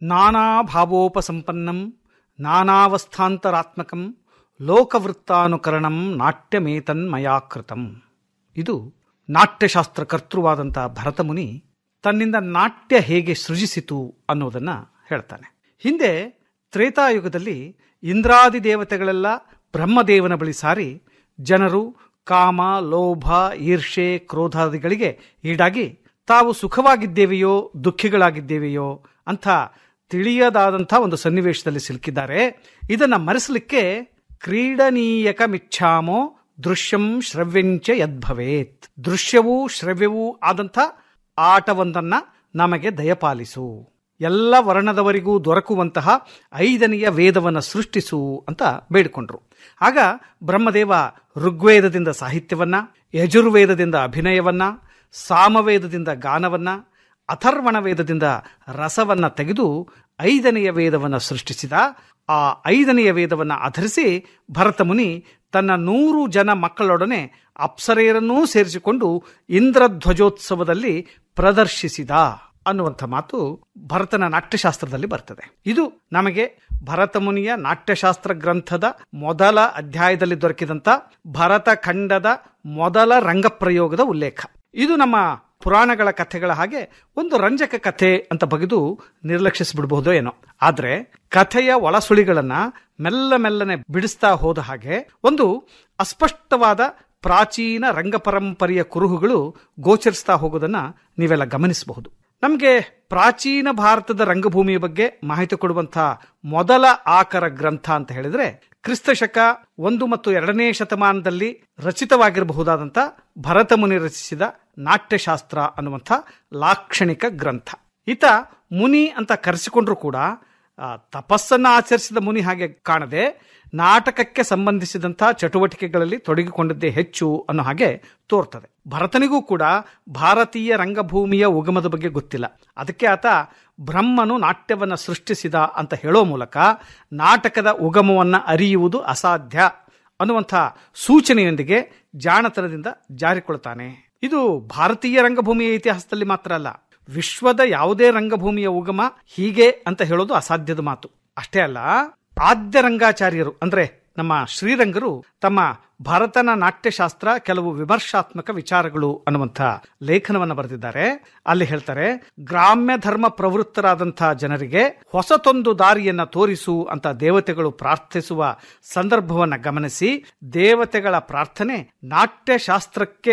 ನಾನಾ ಭಾವೋಪಸಂಪನ್ನಂ ನಾನಾವಸ್ಥಾಂತರಾತ್ಮಕಂ ಲೋಕವೃತ್ತಾನುಕರಣಂ ನಾಟ್ಯಮೇತನ್ಮಯಾಕೃತಂ ಇದು ನಾಟ್ಯಶಾಸ್ತ್ರ ಕರ್ತೃವಾದಂಥ ಭರತಮುನಿ ತನ್ನಿಂದ ನಾಟ್ಯ ಹೇಗೆ ಸೃಜಿಸಿತು ಅನ್ನೋದನ್ನ ಹೇಳ್ತಾನೆ ಹಿಂದೆ ತ್ರೇತಾಯುಗದಲ್ಲಿ ಇಂದ್ರಾದಿ ದೇವತೆಗಳೆಲ್ಲ ಬ್ರಹ್ಮದೇವನ ಬಳಿ ಸಾರಿ ಜನರು ಕಾಮ ಲೋಭ ಈರ್ಷೆ ಕ್ರೋಧಾದಿಗಳಿಗೆ ಈಡಾಗಿ ತಾವು ಸುಖವಾಗಿದ್ದೇವೆಯೋ ದುಃಖಿಗಳಾಗಿದ್ದೇವೆಯೋ ಅಂತ ತಿಳಿಯದಾದಂಥ ಒಂದು ಸನ್ನಿವೇಶದಲ್ಲಿ ಸಿಲುಕಿದ್ದಾರೆ ಇದನ್ನ ಮರೆಸಲಿಕ್ಕೆ ಕ್ರೀಡನೀಯಕ ಮಿಚ್ಛಾಮೋ ದೃಶ್ಯಂ ಶ್ರವ್ಯಂಚ ಯದ್ಭವೇತ್ ದೃಶ್ಯವೂ ಶ್ರವ್ಯವೂ ಆದಂಥ ಆಟವೊಂದನ್ನ ನಮಗೆ ದಯಪಾಲಿಸು ಎಲ್ಲ ವರ್ಣದವರಿಗೂ ದೊರಕುವಂತಹ ಐದನೆಯ ವೇದವನ್ನು ಸೃಷ್ಟಿಸು ಅಂತ ಬೇಡಿಕೊಂಡ್ರು ಆಗ ಬ್ರಹ್ಮದೇವ ಋಗ್ವೇದದಿಂದ ಸಾಹಿತ್ಯವನ್ನ ಯಜುರ್ವೇದದಿಂದ ಅಭಿನಯವನ್ನ ಸಾಮವೇದದಿಂದ ಗಾನವನ್ನ ಅಥರ್ವಣ ವೇದದಿಂದ ರಸವನ್ನ ತೆಗೆದು ಐದನೆಯ ವೇದವನ್ನು ಸೃಷ್ಟಿಸಿದ ಆ ಐದನೆಯ ವೇದವನ್ನು ಆಧರಿಸಿ ಭರತಮುನಿ ತನ್ನ ನೂರು ಜನ ಮಕ್ಕಳೊಡನೆ ಅಪ್ಸರೆಯರನ್ನೂ ಸೇರಿಸಿಕೊಂಡು ಇಂದ್ರಧ್ವಜೋತ್ಸವದಲ್ಲಿ ಪ್ರದರ್ಶಿಸಿದ ಅನ್ನುವಂಥ ಮಾತು ಭರತನ ನಾಟ್ಯಶಾಸ್ತ್ರದಲ್ಲಿ ಬರ್ತದೆ ಇದು ನಮಗೆ ಭರತಮುನಿಯ ನಾಟ್ಯಶಾಸ್ತ್ರ ಗ್ರಂಥದ ಮೊದಲ ಅಧ್ಯಾಯದಲ್ಲಿ ದೊರಕಿದಂಥ ಭರತಖಂಡದ ಮೊದಲ ರಂಗಪ್ರಯೋಗದ ಉಲ್ಲೇಖ ಇದು ನಮ್ಮ ಪುರಾಣಗಳ ಕಥೆಗಳ ಹಾಗೆ ಒಂದು ರಂಜಕ ಕಥೆ ಅಂತ ಬಗೆದು ನಿರ್ಲಕ್ಷಿಸಿಬಿಡಬಹುದೋ ಏನೋ ಆದ್ರೆ ಕಥೆಯ ಒಳಸುಳಿಗಳನ್ನ ಮೆಲ್ಲ ಮೆಲ್ಲನೆ ಬಿಡಿಸ್ತಾ ಹೋದ ಹಾಗೆ ಒಂದು ಅಸ್ಪಷ್ಟವಾದ ಪ್ರಾಚೀನ ರಂಗಪರಂಪರೆಯ ಕುರುಹುಗಳು ಗೋಚರಿಸ್ತಾ ಹೋಗೋದನ್ನ ನೀವೆಲ್ಲ ಗಮನಿಸಬಹುದು ನಮಗೆ ಪ್ರಾಚೀನ ಭಾರತದ ರಂಗಭೂಮಿಯ ಬಗ್ಗೆ ಮಾಹಿತಿ ಕೊಡುವಂತಹ ಮೊದಲ ಆಕರ ಗ್ರಂಥ ಅಂತ ಹೇಳಿದ್ರೆ ಕ್ರಿಸ್ತಶಕ ಒಂದು ಮತ್ತು ಎರಡನೇ ಶತಮಾನದಲ್ಲಿ ರಚಿತವಾಗಿರಬಹುದಾದಂಥ ಭರತಮುನಿ ರಚಿಸಿದ ನಾಟ್ಯಶಾಸ್ತ್ರ ಅನ್ನುವಂಥ ಲಾಕ್ಷಣಿಕ ಗ್ರಂಥ ಈತ ಮುನಿ ಅಂತ ಕರೆಸಿಕೊಂಡ್ರು ಕೂಡ ಆ, ತಪಸ್ಸನ್ನ ಆಚರಿಸಿದ ಮುನಿ ಹಾಗೆ ಕಾಣದೆ ನಾಟಕಕ್ಕೆ ಸಂಬಂಧಿಸಿದಂಥ ಚಟುವಟಿಕೆಗಳಲ್ಲಿ ತೊಡಗಿಕೊಂಡಿದ್ದೇ ಹೆಚ್ಚು ಅನ್ನೋ ಹಾಗೆ ತೋರ್ತದೆ ಭರತನಿಗೂ ಕೂಡ ಭಾರತೀಯ ರಂಗಭೂಮಿಯ ಉಗಮದ ಬಗ್ಗೆ ಗೊತ್ತಿಲ್ಲ ಅದಕ್ಕೆ ಆತ ಬ್ರಹ್ಮನು ನಾಟ್ಯವನ್ನ ಸೃಷ್ಟಿಸಿದ ಅಂತ ಹೇಳೋ ಮೂಲಕ ನಾಟಕದ ಉಗಮವನ್ನ ಅರಿಯುವುದು ಅಸಾಧ್ಯ ಅನ್ನುವಂಥ ಸೂಚನೆಯೊಂದಿಗೆ ಜಾಣತನದಿಂದ ಜಾರಿಕೊಳ್ತಾನೆ ಇದು ಭಾರತೀಯ ರಂಗಭೂಮಿಯ ಇತಿಹಾಸದಲ್ಲಿ ಮಾತ್ರ ಅಲ್ಲ ವಿಶ್ವದ ಯಾವುದೇ ರಂಗಭೂಮಿಯ ಉಗಮ ಹೀಗೆ ಅಂತ ಹೇಳೋದು ಅಸಾಧ್ಯದ ಮಾತು ಅಷ್ಟೇ ಅಲ್ಲ ಆದ್ಯ ರಂಗಾಚಾರ್ಯರು ಅಂದ್ರೆ ನಮ್ಮ ಶ್ರೀರಂಗರು ತಮ್ಮ ಭರತನ ನಾಟ್ಯಶಾಸ್ತ್ರ ಕೆಲವು ವಿಮರ್ಶಾತ್ಮಕ ವಿಚಾರಗಳು ಅನ್ನುವಂಥ ಲೇಖನವನ್ನು ಬರೆದಿದ್ದಾರೆ ಅಲ್ಲಿ ಹೇಳ್ತಾರೆ ಗ್ರಾಮ್ಯ ಧರ್ಮ ಪ್ರವೃತ್ತರಾದಂತಹ ಜನರಿಗೆ ಹೊಸತೊಂದು ದಾರಿಯನ್ನ ತೋರಿಸು ಅಂತ ದೇವತೆಗಳು ಪ್ರಾರ್ಥಿಸುವ ಸಂದರ್ಭವನ್ನ ಗಮನಿಸಿ ದೇವತೆಗಳ ಪ್ರಾರ್ಥನೆ ನಾಟ್ಯಶಾಸ್ತ್ರಕ್ಕೆ